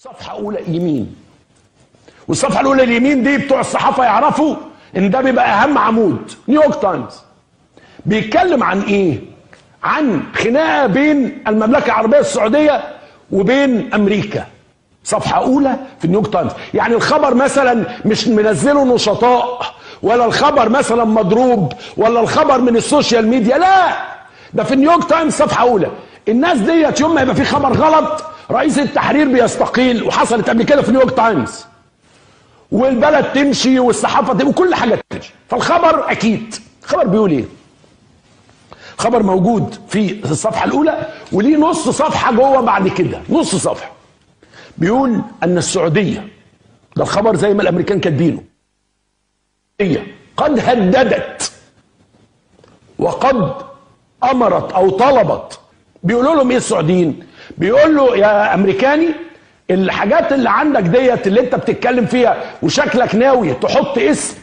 صفحه اولى يمين والصفحه الاولى اليمين دي بتوع الصحافه يعرفوا ان ده بيبقى اهم عمود نيويورك تايمز بيتكلم عن ايه عن خناقه بين المملكه العربيه السعوديه وبين امريكا صفحه اولى في نيويورك تايمز يعني الخبر مثلا مش منزله نشطاء ولا الخبر مثلا مضروب ولا الخبر من السوشيال ميديا لا ده في نيويورك تايمز صفحه اولى الناس ديت يوم ما يبقى في خبر غلط رئيس التحرير بيستقيل وحصلت قبل كده في نيويورك تايمز والبلد تمشي والصحافه تمشي وكل حاجه تمشي فالخبر اكيد الخبر بيقول ايه خبر موجود في الصفحه الاولى وليه نص صفحه جوه بعد كده نص صفحه بيقول ان السعوديه ده الخبر زي ما الامريكان كاتبينه هي قد هددت وقد امرت او طلبت بيقولوا لهم ايه السعوديين بيقول له يا امريكاني الحاجات اللي عندك ديت اللي انت بتتكلم فيها وشكلك ناوي تحط اسم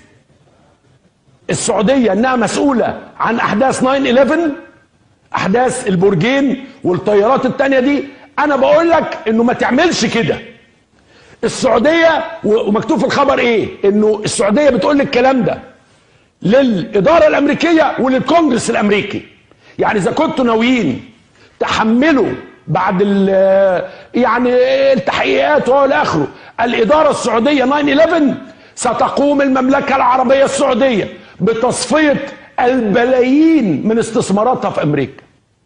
السعوديه انها مسؤوله عن احداث 9 11 احداث البرجين والطيارات التانية دي انا بقول لك انه ما تعملش كده السعوديه ومكتوب في الخبر ايه انه السعوديه بتقول لك الكلام ده للاداره الامريكيه وللكونجرس الامريكي يعني اذا كنتوا ناويين تحملوا بعد ال يعني التحقيقات والى اخره الاداره السعوديه 9 11 ستقوم المملكه العربيه السعوديه بتصفيه البلايين من استثماراتها في امريكا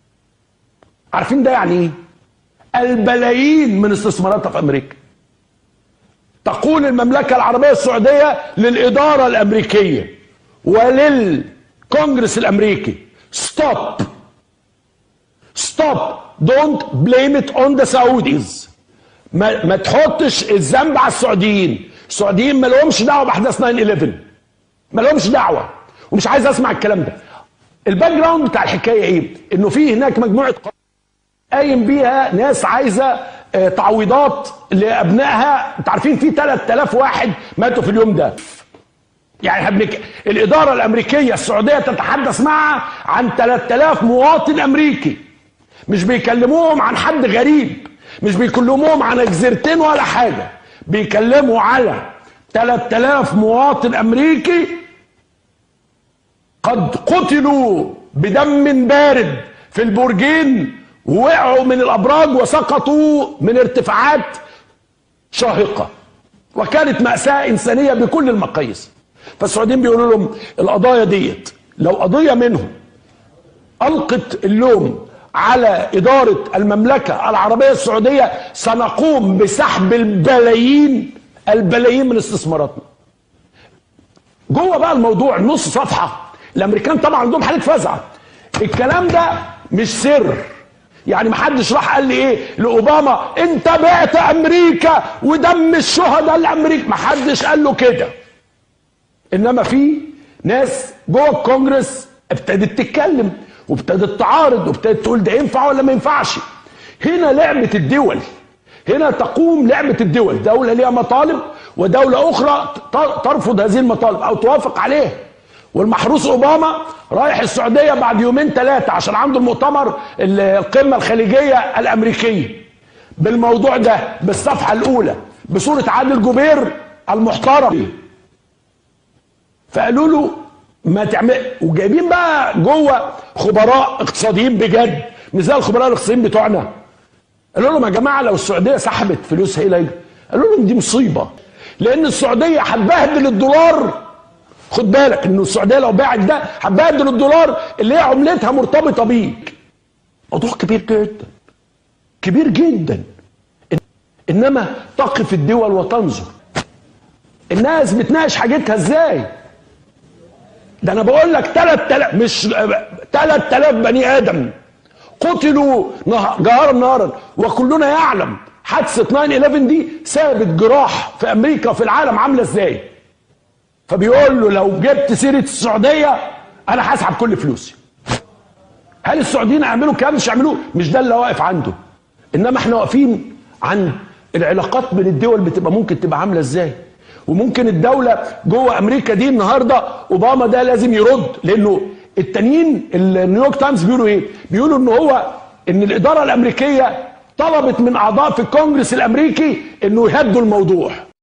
عارفين ده يعني ايه البلايين من استثماراتها في امريكا تقول المملكه العربيه السعوديه للاداره الامريكيه وللكونجرس الامريكي ستوب ستوب دونت بليم ات اون ذا سعوديز ما, ما تحطش الذنب على السعوديين السعوديين ما لهمش دعوه باحداث 9 11 ما لهمش دعوه ومش عايز اسمع الكلام ده الباك جراوند بتاع الحكايه ايه انه في هناك مجموعه قايم بيها ناس عايزه آه تعويضات لابنائها انتوا عارفين في 3000 واحد ماتوا في اليوم ده يعني هبنك الاداره الامريكيه السعوديه تتحدث معها عن 3000 مواطن امريكي مش بيكلموهم عن حد غريب مش بيكلموهم عن جزيرتين ولا حاجه بيكلموا على 3000 مواطن امريكي قد قتلوا بدم بارد في البرجين ووقعوا من الابراج وسقطوا من ارتفاعات شاهقه وكانت ماساه انسانيه بكل المقاييس فالسعوديين بيقولوا لهم القضايا ديت لو قضيه منهم القت اللوم على اداره المملكه العربيه السعوديه سنقوم بسحب البلايين البلايين من استثماراتنا جوه بقى الموضوع نص صفحه الامريكان طبعا عندهم حاله فزعه الكلام ده مش سر يعني محدش راح قال لي ايه لاوباما انت بعت امريكا ودم الشهداء لامريكا محدش قال له كده انما في ناس جوه الكونجرس ابتدت تتكلم وابتدت تعارض وابتدت تقول ده ينفع ولا ما ينفعش هنا لعبه الدول هنا تقوم لعبه الدول دوله ليها مطالب ودوله اخرى ترفض هذه المطالب او توافق عليها والمحروس اوباما رايح السعوديه بعد يومين ثلاثه عشان عنده المؤتمر القمه الخليجيه الامريكيه بالموضوع ده بالصفحه الاولى بصوره عادل جبير المحترم فقالوا له ما تعمل وجايبين بقى جوه خبراء اقتصاديين بجد مش زي الخبراء الاقتصاديين بتوعنا قالوا لهم يا جماعه لو السعوديه سحبت فلوسها ايه اللي قالوا لهم دي مصيبه لان السعوديه هتبهدل الدولار خد بالك انه السعوديه لو باعت ده هتبهدل الدولار اللي هي عملتها مرتبطه بيك موضوع كبير جدا كبير جدا انما تقف الدول وتنظر الناس بتناقش حاجتها ازاي ده انا بقول لك 3000 مش 3000 بني ادم قتلوا جهارا نهارا وكلنا يعلم حادثه 9 11 دي سابت جراح في امريكا وفي العالم عامله ازاي فبيقول له لو جبت سيره السعوديه انا هسحب كل فلوسي هل السعوديين هيعملوا كام مش هيعملوه مش ده اللي واقف عنده انما احنا واقفين عن العلاقات بين الدول بتبقى ممكن تبقى عامله ازاي وممكن الدوله جوه امريكا دي النهارده اوباما ده لازم يرد لانه التانيين النيويورك تايمز بيقولوا ايه؟ بيقولوا ان هو ان الاداره الامريكيه طلبت من اعضاء في الكونجرس الامريكي انه يهدوا الموضوع